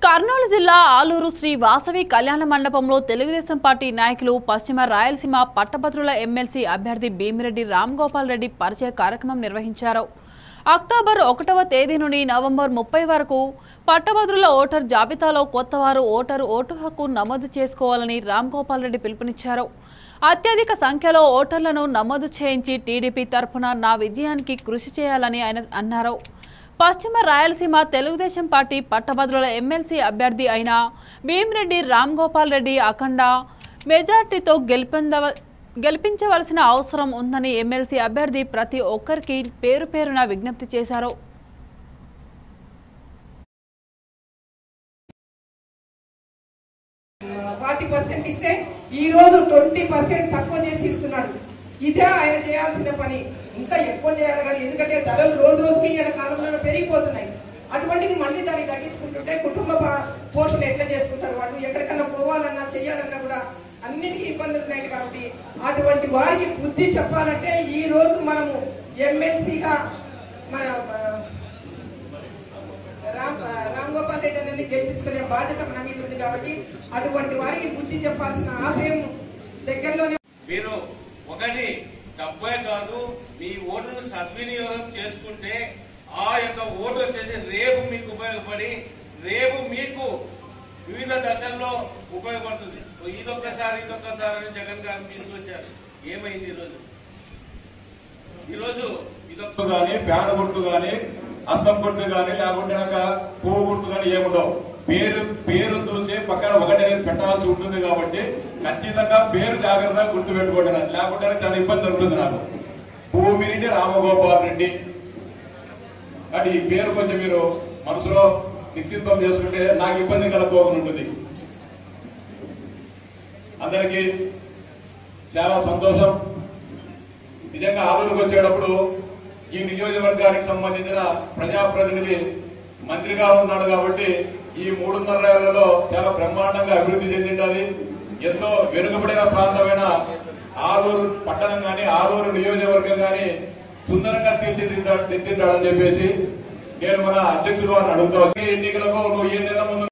కర్నూలు జిల్లా ఆలూరు శ్రీ వాసవి కళ్యాణ మండపంలో తెలుగుదేశం పార్టీ నాయకులు పశ్చిమ రాయలసీమ పట్టభద్రుల ఎమ్మెల్సీ అభ్యర్థి భీమిరెడ్డి రామ్ గోపాల్ రెడ్డి పరిచయ కార్యక్రమం నిర్వహించారు అక్టోబర్ ఒకటవ తేదీ నుండి నవంబర్ ముప్పై వరకు పట్టభద్రుల ఓటర్ జాబితాలో కొత్తవారు ఓటరు ఓటు హక్కు నమోదు చేసుకోవాలని రామ్ గోపాల్ రెడ్డి పిలుపునిచ్చారు అత్యధిక సంఖ్యలో ఓటర్లను నమోదు చేయించి టీడీపీ తరఫున నా విజయానికి కృషి చేయాలని ఆయన అన్నారు పశ్చిమ రాయలసీమ తెలుగుదేశం పార్టీ పట్టభద్రుల ఎమ్మెల్సీ అభ్యర్థి అయిన భీమిరెడ్డి రామ్ గోపాల్ రెడ్డి అఖండ మెజార్టీతో గెలిపిందవ గెలిపించవలసిన అవసరం ఉందని ఎమ్మెల్సీ అభ్యర్థి ప్రతి ఒక్కరికి పేరు పేరున విజ్ఞప్తి చేశారు ఫార్టీ పర్సెంట్ ఇస్తే ఈ రోజు ట్వంటీ పర్సెంట్ తక్కువ చేసి ఇస్తున్నాడు ఇదే ఆయన చేయాల్సిన పని ఇంకా ఎక్కువ చేయాలి కానీ ఎందుకంటే ధరలు రోజు రోజుకి ఈయన కాలంలో పెరిగిపోతున్నాయి అటువంటిది మళ్ళీ దాన్ని తగ్గించుకుంటుంటే కుటుంబ పా- పోషణ ఎట్లా చేసుకుంటారు వాళ్ళు ఎక్కడికన్నా పోవాలన్నా చేయాలన్నా కూడా అన్నిటికీ ఇబ్బందులు ఉన్నాయి కాబట్టి అటువంటి వారికి బుద్ధి చెప్పాలంటే ఈ రోజు మనము ఎమ్మెల్సీగా మన ఆ, రామ్ రామ్ గోపాల్ రెడ్డి అనేది గెలిపించుకునే బాధ్యత మన మీద ఉంది కాబట్టి అటువంటి వారికి బుద్ధి చెప్పాల్సిన ఆశయం దగ్గరలోనే మీరు ఒకటి డబ్బే కాదు మీ ఓటును సద్వినియోగం చేసుకుంటే ఆ యొక్క ఓటు వచ్చేసి రేపు మీకు ఉపయోగపడి రేపు మీకు వివిధ దశల్లో ఉపయోగపడుతుంది ఇదొక్కసారి ఇదొక్కసారి అని జగన్ గారిని తీసుకొచ్చారు ఏమైంది ఈరోజు ఈరోజు ఇదొక్క గుర్తు గాని పేద గుర్తు గాని అద్దం గుర్తు గాని లేకుంటే కనుక పువ్వు గుర్తు గాని ఏముండవు పేరు పేరు చూసి పక్కన ఒకటి అనేది పెట్టాల్సి ఉంటుంది కాబట్టి ఖచ్చితంగా పేరు జాగ్రత్తగా గుర్తు పెట్టుకోండి నాకు. లేకుంటే చాలా ఇబ్బంది జరుగుతుంది నాకు భూమిరెడ్డి రామగోపాల్ రెడ్డి అంటే ఈ పేరు కొంచెం మీరు మనసులో నిశ్చితం చేసుకుంటే నాకు ఇబ్బంది కలగపోకుండా ఉంటుంది అందరికీ చాలా సంతోషం నిజంగా ఆలూరుకు వచ్చేటప్పుడు ఈ నియోజకవర్గానికి సంబంధించిన ప్రజాప్రతినిధి మంత్రిగా ఉన్నాడు కాబట్టి ఈ మూడున్నర ఏళ్లలో చాలా బ్రహ్మాండంగా అభివృద్ధి చెందిండాలి ఎంతో వెనుకబడిన ప్రాంతమైన ఆలూరు పట్టణం గాని ఆలూరు నియోజకవర్గం గాని సుందరంగా తీర్చిదిద్దా తీర్చిదిద్దాడని చెప్పేసి నేను మన అధ్యక్షులు వారిని అడుగుతా ఎన్నికలకు నువ్వు ఏ నెల ముందు